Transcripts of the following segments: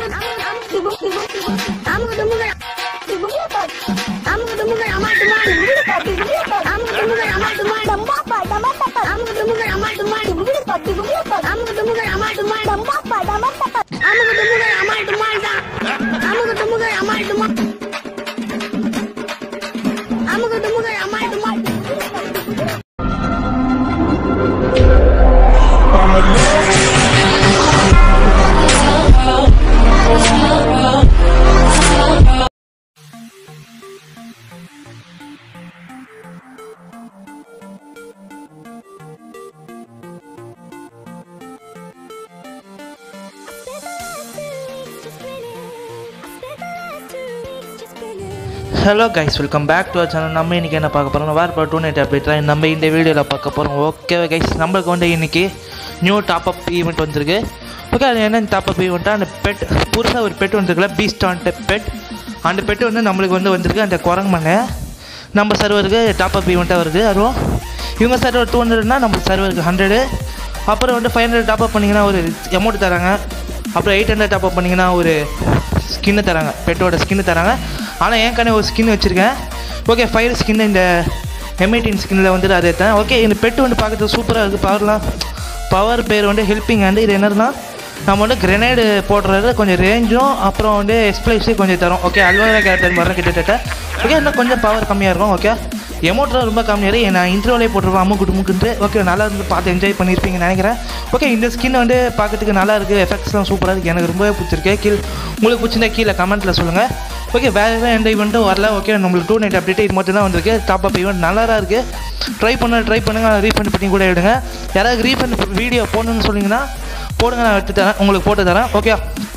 hello guys welcome back to channel நம்ம இன்றைக்கி என்ன பார்க்க போகிறோம் வார் டூ நைட் அப்டேட் தான் நம்ம இந்த வீடியோவில் பார்க்க போகிறோம் ஓகே கைஸ் நம்மளுக்கு வந்து இன்றைக்கி நியூ டாப் அப் ஈவெண்ட் வந்திருக்கு ஓகே அது என்ன டாப் அப் ஈவெண்ட்டாக அந்த பெட் புதுசாக ஒரு பெட் வந்திருக்குல்ல பீஸ்ட் ஆன் பெட் அந்த பெட் வந்து நம்மளுக்கு வந்து வந்திருக்கு அந்த குரங்கு மண்ணை நம்ம சர்வருக்கு டாப் அப் ஈவெண்ட்டாக வருது அதுவும் இவங்க சர்வர் டூ ஹண்ட்ரட்னா நம்ம சர்வருக்கு ஹண்ட்ரடு அப்புறம் வந்து ஃபைவ் ஹண்ட்ரட் டாப் அப் பண்ணிங்கன்னா ஒரு அமௌண்ட் தராங்க அப்புறம் எயிட் ஹண்ட்ரட் டாப் அப் பண்ணிங்கன்னா ஒரு ஸ்கின்னு தராங்க பெட்டோட ஸ்கின்னு தராங்க ஆனால் என் கண்ணே ஒரு ஸ்கின் வச்சுருக்கேன் ஓகே ஃபயர் ஸ்கின் இந்த எம்ஐடின் ஸ்கின்னில் வந்துட்டு அதை எடுத்தேன் ஓகே இந்த பெட்டு வந்து பார்க்கறதுக்கு சூப்பராக இருக்குது பவர்லாம் பவர் பேர் வந்து ஹெல்ப்பிங் ஹேண்டு இது என்னதுன்னா நம்ம வந்து கிரெனேடு போடுறது கொஞ்சம் ரேஞ்சும் அப்புறம் வந்து எக்ஸ்ப்ளைஸும் கொஞ்சம் தரும் ஓகே அல்வாரா கேரக்டர் மாதிரி கிட்டத்தட்ட ஓகே இன்னும் கொஞ்சம் பவர் கம்மியாக இருக்கும் ஓகே எமௌண்ட்லாம் ரொம்ப கம்மியாக இருக்கு நான் இன்ட்ரோலே போட்டுருவேன் அம்மு குடுமுக்குன்ட்டு ஓகே நல்லா இருந்து பார்த்து என்ஜாய் பண்ணியிருப்பீங்கன்னு நினைக்கிறேன் ஓகே இந்த ஸ்கின் வந்து பார்க்கறதுக்கு நல்லா இருக்குது எஃபெக்ட்ஸ்லாம் சூப்பராக இருக்குது எனக்கு ரொம்பவே பிடிச்சிருக்கு கீழே உங்களுக்கு பிடிச்சிருந்தா கீழே கமெண்ட்டில் சொல்லுங்கள் ஓகே வேறு எதுவும் எந்த ஈவெண்ட்டும் வரல ஓகே நம்மளுக்கு டூ நைட் அப்டேட் இது மட்டும் தான் வந்திருக்கு டாப் அப் ஈவெண்ட் நல்லா தான் இருக்குது ட்ரை பண்ண ட்ரை பண்ணுங்கள் ரீஃபண்ட் பண்ணி கூட எடுங்க யாராவது ரீஃபண்ட் வீடியோ போடணும்னு சொன்னீங்கன்னா போடுங்க நான் எடுத்து தரேன் உங்களுக்கு போட்டு தரேன் ஓகே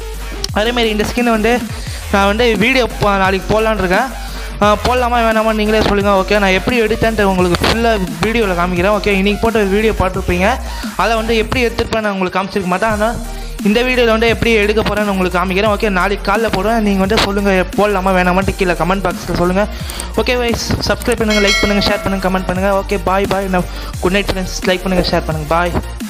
அதேமாரி இந்த ஸ்கின் வந்து நான் வந்து வீடியோ நாளைக்கு போடலான்னு இருக்கேன் ஆ, போடலாமா வேணாமா நீங்களே சொல்லுங்கள் ஓகே நான் எப்படி எடுத்தேன்ட்டு உங்களுக்கு ஃபுல்லாக வீடியோவில் காமிக்கிறேன் ஓகே இன்றைக்கி போட்ட வீடியோ பார்த்துருப்பீங்க அதை வந்து எப்படி எடுத்துருப்பேன் நான் உங்களுக்கு காமிச்சிருக்க மாட்டேன் ஆனால் இந்த வீடியோவில் வந்து எப்படி எடுக்க போகிறேன்னு உங்களுக்கு காமிக்கிறேன் ஓகே நாளைக்கு காலைல போடுவேன் நீங்கள் வந்து சொல்லுங்கள் போடலாமா வேணாமான்ட்டு கீழே கமெண்ட் பாக்ஸில் சொல்லுங்கள் ஓகே வைஸ் சப்ஸ்கிரைப் பண்ணுங்கள் லைக் பண்ணுங்கள் ஷேர் பண்ணுங்கள் கமெண்ட் பண்ணுங்கள் ஓகே பாய் பாய் நான் குட் நைட் ஃப்ரெண்ட்ஸ் லைக் பண்ணுங்கள் ஷேர் பண்ணுங்கள் பாய்